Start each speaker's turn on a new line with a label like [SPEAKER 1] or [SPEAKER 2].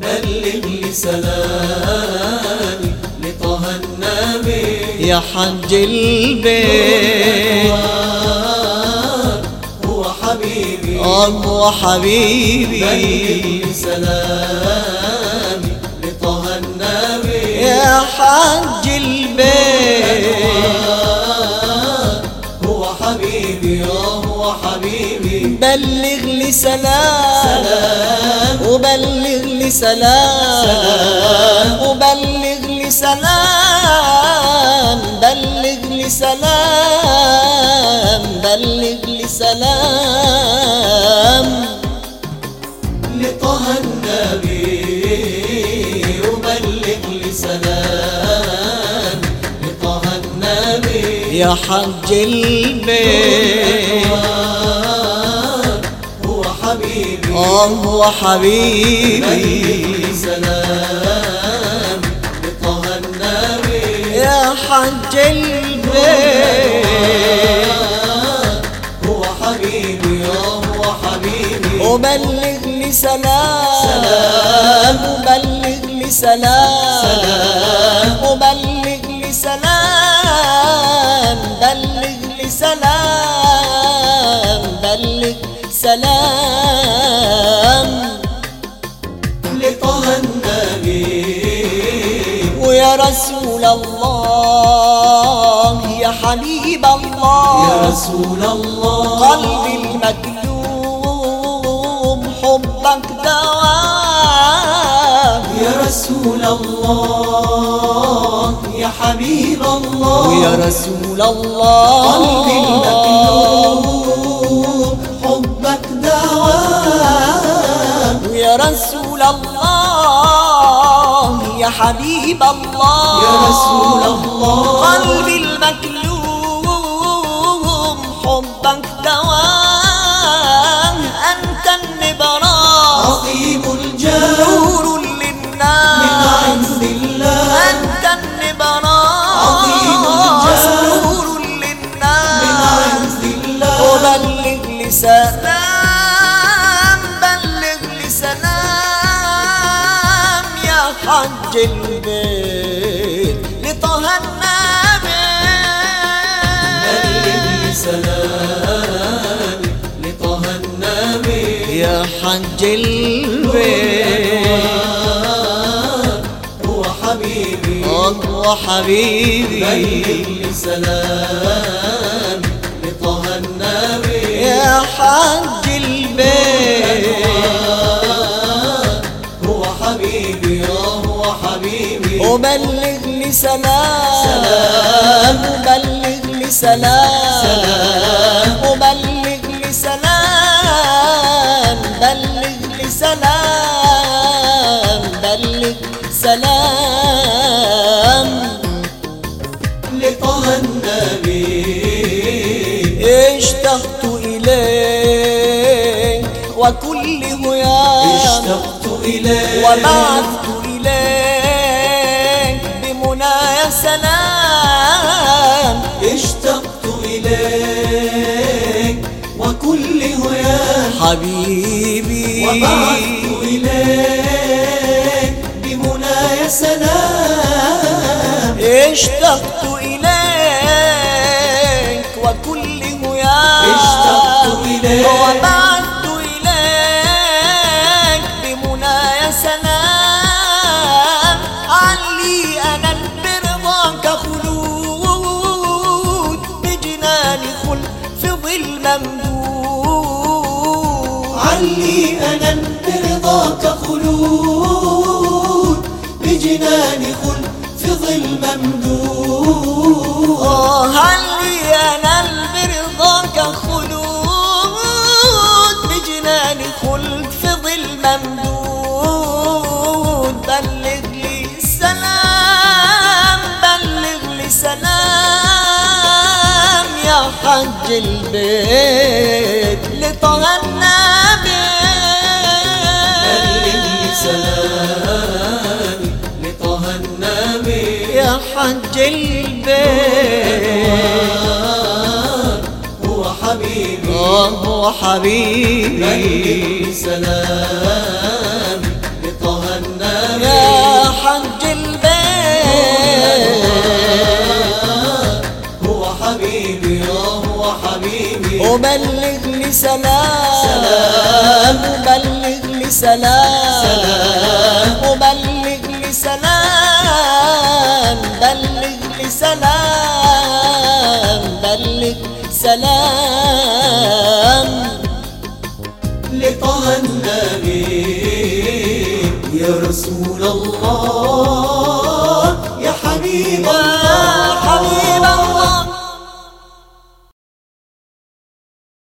[SPEAKER 1] بلغ لي سلامي لطه النبي
[SPEAKER 2] يا حج البيت
[SPEAKER 1] هو حبيبي
[SPEAKER 2] الله حبيبي
[SPEAKER 1] بلغ لي سلامي لطه النبي
[SPEAKER 2] يا حج البيت
[SPEAKER 1] هو حبيبي هو حبيبي
[SPEAKER 2] بلغ لي سلام وبلغ لي سلام وبلغ لي سلام بلغ لي سلام بلغ لي سلام
[SPEAKER 1] لطه النبي وبلغ لي سلام لطه النبي
[SPEAKER 2] يا حج البيت
[SPEAKER 1] هو حبيبي
[SPEAKER 2] آه هو حبيبي
[SPEAKER 1] سلام لطه النبي
[SPEAKER 2] يا حج البيت
[SPEAKER 1] هو حبيبي هو حبيبي
[SPEAKER 2] وبلغ لي سلام وبلغ لي سلام وبلغ لي سلام بلغ لي سلام بلغ سلام
[SPEAKER 1] لطه النبي
[SPEAKER 2] ويا رسول الله يا حبيب الله
[SPEAKER 1] يا رسول الله
[SPEAKER 2] قلبي المكلوم حبك دواء
[SPEAKER 1] يا رسول الله يا حبيب الله
[SPEAKER 2] ويا رسول الله
[SPEAKER 1] قلبي المكلوم حبك دواء
[SPEAKER 2] ويا رسول الله يا حبيب الله
[SPEAKER 1] يا رسول الله
[SPEAKER 2] قلبي المكلوم حبك دواء أنت النبراء
[SPEAKER 1] عظيم الجاه
[SPEAKER 2] نور
[SPEAKER 1] من
[SPEAKER 2] للناس
[SPEAKER 1] عند الله
[SPEAKER 2] أنت النبراء
[SPEAKER 1] عظيم الجاه
[SPEAKER 2] نور
[SPEAKER 1] من
[SPEAKER 2] للناس
[SPEAKER 1] عند الله
[SPEAKER 2] وبلغ لي سلام بلغ لي سلام يا حج البيت لطه
[SPEAKER 1] بلغ
[SPEAKER 2] النبي
[SPEAKER 1] لي سلامي لطه النبي
[SPEAKER 2] يا حج البيت
[SPEAKER 1] هو حبيبي
[SPEAKER 2] الله حبيبي
[SPEAKER 1] بلغ لي سلامي لطه النبي
[SPEAKER 2] يا حج البيت
[SPEAKER 1] هو حبيبي هو حبيبي
[SPEAKER 2] وبلغ لي سلام وبلغ لي سلام وبلغ لي سلام بلغ لي سلام بلغ سلام
[SPEAKER 1] لطه النبي
[SPEAKER 2] اشتقت إليك وكل هيام
[SPEAKER 1] اشتقت إليك
[SPEAKER 2] وبعثت إليك بمنايا سلام
[SPEAKER 1] اشتقت إليك وكل هيام
[SPEAKER 2] حبيبي
[SPEAKER 1] وبعثت إليك بمنايا سلام
[SPEAKER 2] اشتقت إليك وكل هيام
[SPEAKER 1] اشتقت إليك
[SPEAKER 2] وبعثت إليك بمنايا سلام علي أنا برضاك خلود بجنان خلد في ظل ممدود
[SPEAKER 1] علي أنا برضاك خلود بجنان خلد في ظل ممدود
[SPEAKER 2] آه هل لي أنا برضاك خلود بجنان خلد في ظل ممدود بلغ لي سلام بلغ لي سلام يا حج البيت لطه
[SPEAKER 1] بلغ لي
[SPEAKER 2] النبي
[SPEAKER 1] سلامي لطه النبي
[SPEAKER 2] يا حج البيت
[SPEAKER 1] هو حبيبي
[SPEAKER 2] آه هو حبيبي
[SPEAKER 1] بلغ لي سلامي لطه النبي حبيبي يا هو حبيبي
[SPEAKER 2] وبلغ لي سلام
[SPEAKER 1] سلام.
[SPEAKER 2] وبلغ لي سلام
[SPEAKER 1] سلام.
[SPEAKER 2] وبلغ لي سلام بلغ لي سلام بلغ سلام
[SPEAKER 1] لطه النبي يا رسول الله